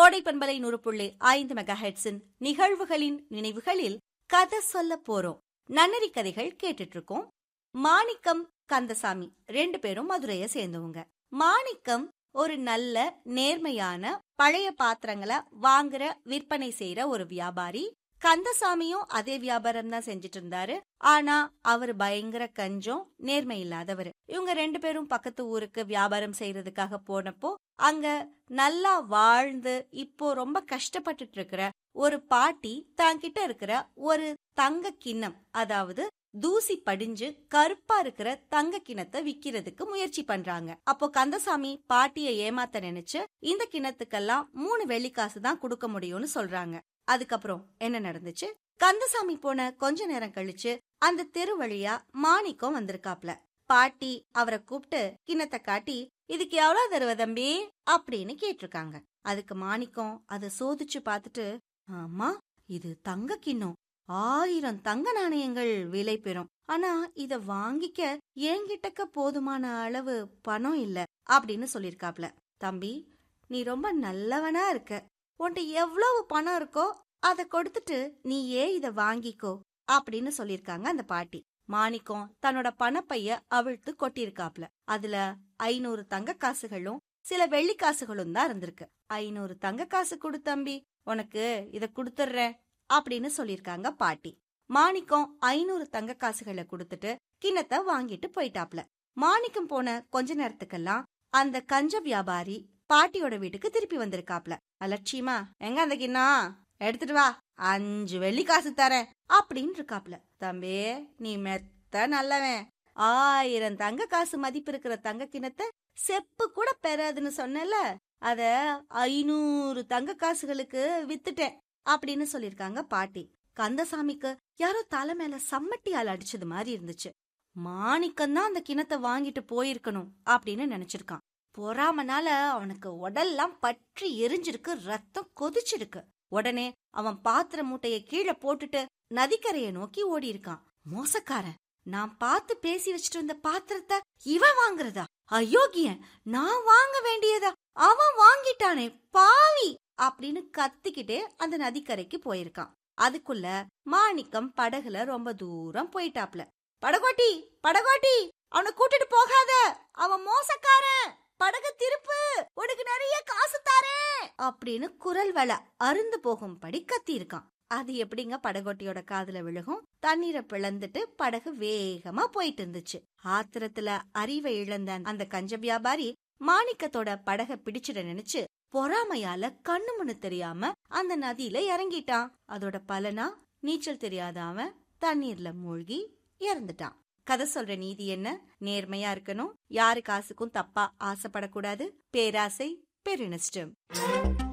கோடை பண்பலை நூறு புள்ளி ஐந்து மெகா ஹெட்ஸின் நிகழ்வுகளின் நினைவுகளில் கதை சொல்ல போறோம் நன்னறி கதைகள் கேட்டுட்டு இருக்கோம் மாணிக்கம் கந்தசாமி ரெண்டு பேரும் மதுரைய சேர்ந்தவங்க மாணிக்கம் ஒரு நல்ல நேர்மையான பழைய பாத்திரங்களை வாங்குற விற்பனை செய்யற ஒரு வியாபாரி கந்தசாமியும் அதே வியாபாரம் தான் செஞ்சுட்டு இருந்தாரு ஆனா அவர் பயங்கர கஞ்சம் நேர்மை இல்லாதவர் இவங்க ரெண்டு பேரும் பக்கத்து ஊருக்கு வியாபாரம் செய்யறதுக்காக போனப்போ அங்க நல்லா வாழ்ந்து இப்போ ரொம்ப கஷ்டப்பட்டுட்டு இருக்கிற ஒரு பாட்டி தாங்கிட்ட இருக்கிற ஒரு தங்க கிண்ணம் அதாவது தூசி படிஞ்சு கருப்பா இருக்கிற தங்க கிணத்தை விக்கிறதுக்கு முயற்சி பண்றாங்க அப்போ கந்தசாமி பாட்டிய ஏமாத்த நினைச்சு இந்த கிணத்துக்கெல்லாம் மூணு வெள்ளிக்காசு தான் கொடுக்க முடியும்னு சொல்றாங்க அதுக்கப்புறம் என்ன நடந்துச்சு கந்தசாமி போன கொஞ்ச நேரம் கழிச்சு அந்த தெரு வழியா மாணிக்கம் வந்திருக்காப்ல பாட்டி அவரை கூப்பிட்டு கிண்ணத்தை காட்டி இதுக்கு எவ்வளவு தருவ தம்பி அப்படின்னு கேட்டிருக்காங்க அதுக்கு மாணிக்கம் அதை சோதிச்சு பார்த்துட்டு ஆமா இது தங்க கிண்ணம் ஆயிரம் தங்க நாணயங்கள் விலை பெறும் ஆனா இத வாங்கிக்க என்கிட்டக்க போதுமான அளவு பணம் இல்ல அப்படின்னு சொல்லிருக்காப்ல தம்பி நீ ரொம்ப நல்லவனா இருக்க உன்கிட்ட எவ்வளவு பணம் இருக்கோ அத கொடுத்துட்டு நீ ஏன் இத வாங்கிக்கோ அப்படின்னு சொல்லிருக்காங்க அந்த பாட்டி மாணிக்கம் தன்னோட பணப்பைய அவிழ்த்து கொட்டியிருக்காப்ல அதுல ஐநூறு தங்க காசுகளும் சில வெள்ளி காசுகளும் தான் இருந்திருக்கு ஐநூறு தங்க காசு கொடு தம்பி உனக்கு இத குடுத்துறேன் அப்படின்னு சொல்லிருக்காங்க பாட்டி மாணிக்கம் ஐநூறு தங்க காசுகளை கொடுத்துட்டு கிண்ணத்தை வாங்கிட்டு போயிட்டாப்ல மாணிக்கம் போன கொஞ்ச நேரத்துக்கெல்லாம் அந்த கஞ்ச வியாபாரி பாட்டியோட வீட்டுக்கு திருப்பி வந்திருக்காப்ல அலட்சியமா எங்க அந்த கிண்ணம் எடுத்துட்டு வா அஞ்சு வெள்ளி காசு தரேன் அப்படின்னு இருக்காப்ல தம்பி நீ மெத்த நல்லவன் ஆயிரம் தங்க காசு மதிப்பு இருக்கிற தங்க கிணத்தை செப்பு கூட பெறாதுன்னு சொன்னல அத ஐநூறு தங்க காசுகளுக்கு வித்துட்டேன் அப்படின்னு சொல்லிருக்காங்க பாட்டி கந்தசாமிக்கு யாரோ தலை மேல சம்மட்டியால் அடிச்சது மாதிரி இருந்துச்சு மாணிக்கம் தான் அந்த கிணத்தை வாங்கிட்டு போயிருக்கணும் அப்படின்னு நினைச்சிருக்கான் பொறாமனால அவனுக்கு உடல்லாம் பற்றி எரிஞ்சிருக்கு ரத்தம் கொதிச்சிருக்கு உடனே அவன் பாத்திர மூட்டைய கீழே போட்டுட்டு நதிக்கரையை நோக்கி ஓடி இருக்கான் மோசக்காரன் நான் பார்த்து பேசி வச்சுட்டு வந்த பாத்திரத்தை இவன் வாங்குறதா அயோக்கியன் நான் வாங்க வேண்டியதா அவன் வாங்கிட்டானே பாவி அப்படின்னு கத்திக்கிட்டே அந்த நதிக்கரைக்கு போயிருக்கான் அதுக்குள்ள மாணிக்கம் படகுல ரொம்ப தூரம் போயிட்டாப்ல படகோட்டி படகோட்டி அவனை கூட்டிட்டு போகாத அவன் மோசக்காரன் படக திருப்பு உனக்கு நிறைய காசு தாரேன் அப்படின்னு குரல் வள அருந்து போகும்படி கத்தி இருக்கான் அது எப்படிங்க படகோட்டியோட காதுல விழுகும் தண்ணீரை பிளந்துட்டு படகு வேகமா போயிட்டு இருந்துச்சு ஆத்திரத்துல அறிவை இழந்த அந்த கஞ்ச வியாபாரி மாணிக்கத்தோட படக பிடிச்சிட நினைச்சு பொறாமையால கண்ணு முன்னு தெரியாம அந்த நதியில இறங்கிட்டான் அதோட பலனா நீச்சல் தெரியாத அவன் தண்ணீர்ல மூழ்கி இறந்துட்டான் கதை சொல்ற நீதி என்ன நேர்மையா இருக்கணும் யாரு காசுக்கும் தப்பா ஆசைப்படக்கூடாது பேராசை பெருநஷ்டம்